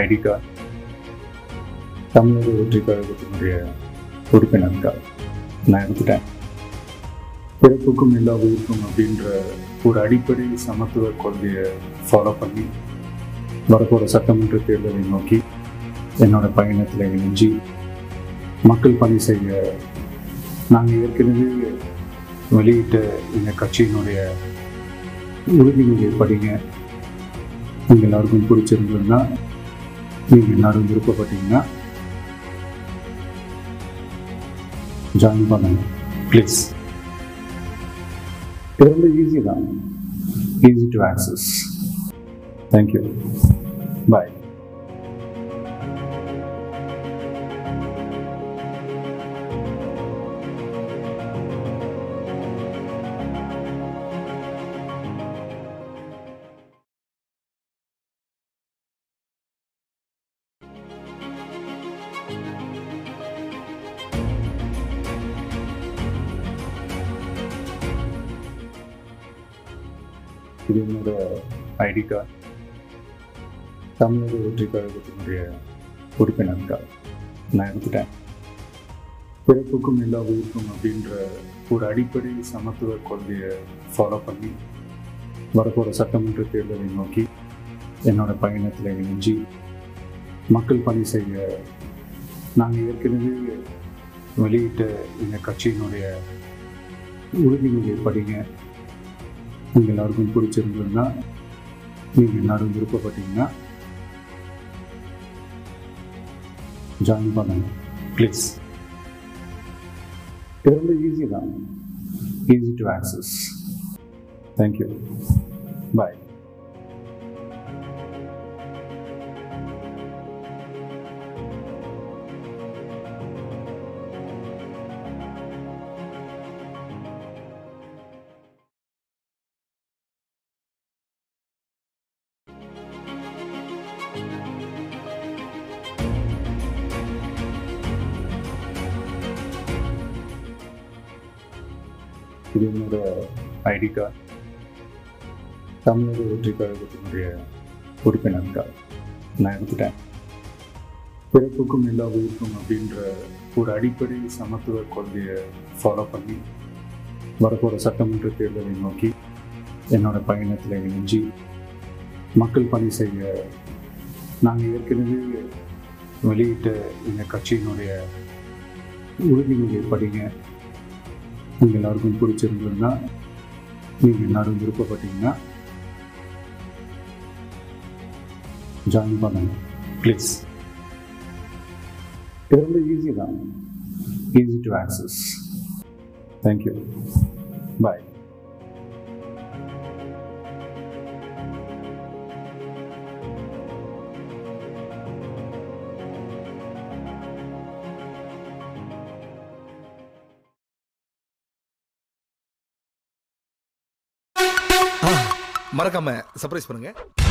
ID card தமிழக வெற்றி கழகத்தினுடைய உறுப்பினர் கார்டு நான் எடுத்துட்டேன் பிறப்புக்கும் எல்லா உயிருக்கும் அப்படின்ற ஒரு அடிப்படை சமத்துவ கொள்கையை ஃபாலோ பண்ணி வரப்போகிற சட்டமன்ற தேர்தலை நோக்கி என்னோட பயணத்தில் இணைஞ்சி மக்கள் பணி செய்ய நாங்கள் ஏற்கனவே வெளியிட்ட எங்கள் கட்சியினுடைய உறுதிமொழியை படிங்க உங்கள் எல்லாருக்கும் பிடிச்சிருந்ததுன்னா நீங்கள் எல்லாரும் விருப்பப்பட்டீங்கன்னா ஜாயின் பண்ணுங்க ப்ளீஸ் இது ரொம்ப ஈஸி தான் easy to access thank you bye இது என்னோட ஐடி கார்டு தமிழக வெற்றி கழகத்தினுடைய உறுப்பினர் கார்டு நான் எடுத்துட்டேன் பிறப்புக்கும் எல்லா உயிருக்கும் அப்படின்ற ஒரு அடிப்படை சமத்துவ கொள்கையை ஃபாலோ பண்ணி வரப்போகிற சட்டமன்ற தேர்தலை நோக்கி என்னோட பயணத்தில் இணைஞ்சி மக்கள் பணி செய்ய நாங்கள் ஏற்கனவே வெளியிட்ட எங்கள் கட்சியினுடைய உறுதிமொழியை படிங்க உங்கள் எல்லாருக்கும் பிடிச்சிருந்ததுன்னா நீங்கள் எல்லாரும் விருப்பப்பட்டீங்கன்னா ஜாயின் பண்ணுங்க ப்ளீஸ் இது ரொம்ப ஈஸி தான் easy to access thank you bye இது என்னோட ஐடி கார்டு தமிழக வெற்றி கழகத்தினுடைய உறுப்பினர் கார்டு நான் எடுத்துட்டேன் பிறப்புக்கும் எல்லா உயிருக்கும் அப்படின்ற ஒரு அடிப்படை சமத்துவ கொள்கையை ஃபாலோ பண்ணி வரப்போகிற சட்டமன்ற தேர்தலை நோக்கி என்னோட பயணத்தில் இணைஞ்சி மக்கள் பணி செய்ய நாங்கள் ஏற்கனவே வெளியிட்ட எங்கள் கட்சியினுடைய உறுதிமொழியை படிங்க உங்கள் எல்லாருக்கும் பிடிச்சிருந்ததுன்னா நீங்கள் எல்லாரும் விருப்பப்பட்டீங்கன்னா ஜாயின் பண்ணுங்க ப்ளீஸ் இது ரொம்ப ஈஸி தான் easy to access thank you bye மறக்காம சர்ப்ரைஸ் பண்ணுங்க